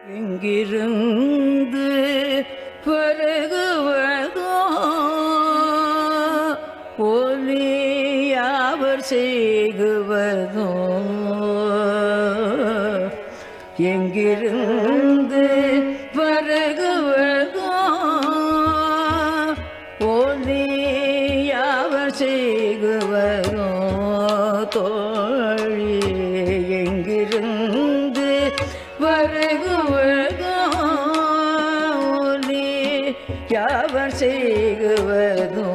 எங்கிருந்து வருகுவதோ ஒலியாவர் செய்குவதோ எங்கிருந்து வருகுவதோ ஒலியாவர் செய்குவதோ தோழி எங்கிருந்து வருகுவதோ ஒலி யாவர் செய்குவதோ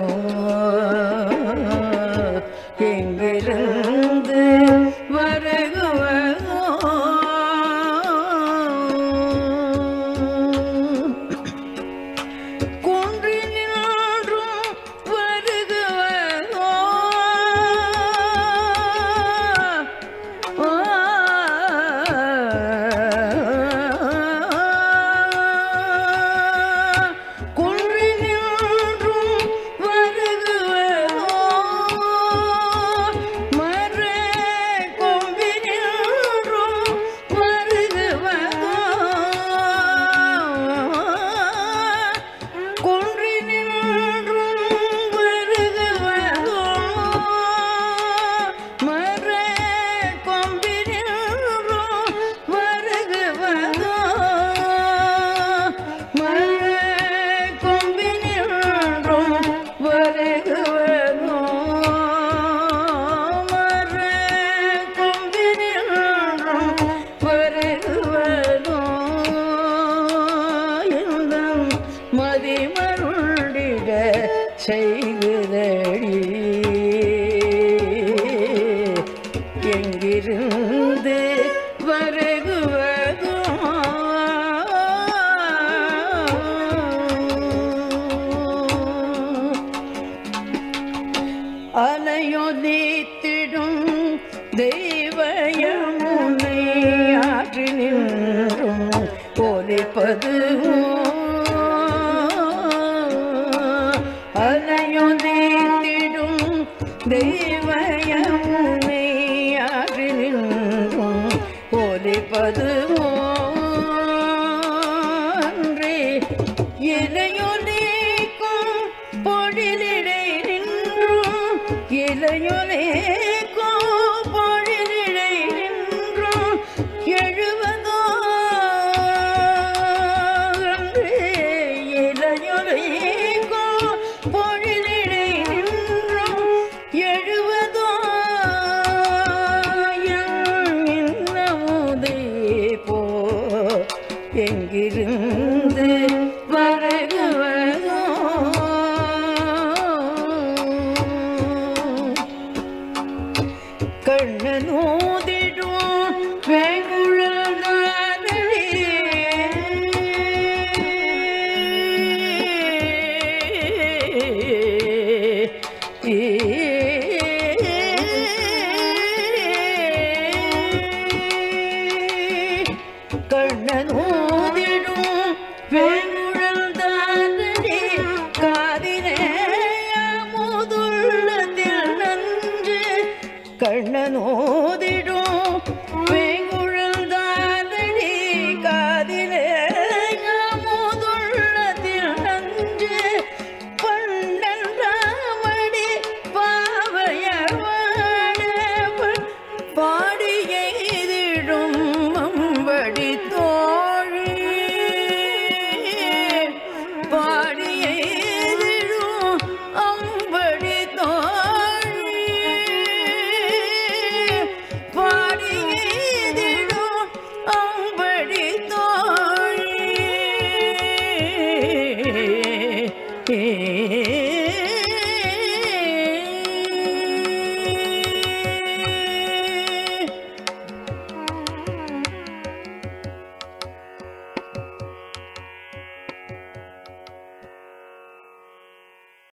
எங்கிருந்து வருகுவதோ குன்றினின்றும் வருகுவதோ குன்றினின்றும் வருகுவதோ மர கொம்பினின்றும் வருகுவதோ குன்றினின்றும் வருகுவதோ மர கொம்பினின்றும் வருகுவதோ மர கொம்பினின்றும் வருகுவதோ மர கொம்பினின்றும் வருகுவதோ எந்தம் மதிமருளிட செய்குதடி எங்கிருந்து வருகுவதோ அலையொலித்திடும் தெய்வயமுனை ஆற்றி நின்றும் போலிப்பது அலையொலித்திடும் தெய்வயமுனை ஆற்றி நின்றும் போலிப்பது அன்றே இலையொலிக்கும் பொழிலிடை நின்றும் இலையொலிக்கும் பொழிலிடை நின்றும் எழுவதோ அன்றே இலையொலிக்கும் பொழிலிடை நின்றும் எழுவதோ என் இன்னமுதே போ எங்கிருந்து வருகுவதோ கண்ணனூதிடும் வேங்குழலானடி கண்ணனூதிடும் வேங்குழல் தானடி காதினே முதுள்ளத்தில் நன்று கண்ணனோதிடும் வேங்குழல் தானடி காதிலே முதுள்ளத்தில் நன்று பண்டல் ராமடி பாவையவாடவன் பாடி எய்திடும் அம்படி தோழி பாடி எய்திடும் அம்படி தோழி பாடி எய்திடும் அம்படி தோழி